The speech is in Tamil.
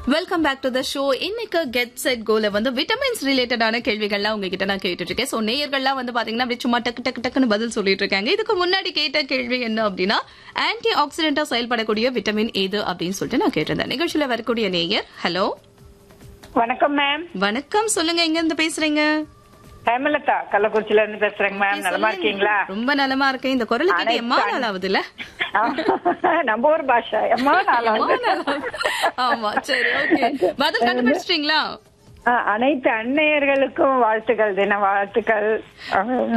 welcome back to the show இன்னைக்கு கெட் செட் கோல வந்து விட்டமின்ஸ் ரிலேட்டடான கேள்விகள்லாம் உங்ககிட்ட நான் கேட்டுட்டு இருக்கேன் ஸோ நேயர்கள்லாம் வந்து பாத்தீங்கன்னா அப்படியே சும்மா டக்கு டக்கு டக்குன்னு பதில் சொல்லிட்டு இருக்காங்க இதுக்கு முன்னாடி கேட்ட கேள்வி என்ன அப்படின்னா ஆன்டி ஆக்சிடென்டா செயல்படக்கூடிய விட்டமின் எது அப்படின்னு சொல்லிட்டு நான் கேட்டிருந்தேன் நிகழ்ச்சியில வரக்கூடிய நேயர் ஹலோ வணக்கம் மேம் வணக்கம் சொல்லுங்க எங்க இருந்து பேசுறீங்க ஹேமலதா கள்ளக்குறிச்சில இருந்து பேசுறேங்க மேம் நலமா இருக்கீங்களா ரொம்ப நலமா இருக்கேன் இந்த குரல் கேட்டு அனைத்து எம்மா அன்- நாளாவதுல நம்ம ஊர் பாஷா எம்மா நாளாவது ஆமா சரி ஓகே பதில் கண்டுபிடிச்சிட்டீங்களா ஆ, அனைத்து அன்னையர்களுக்கும் வாழ்த்துக்கள் தின வாழ்த்துக்கள்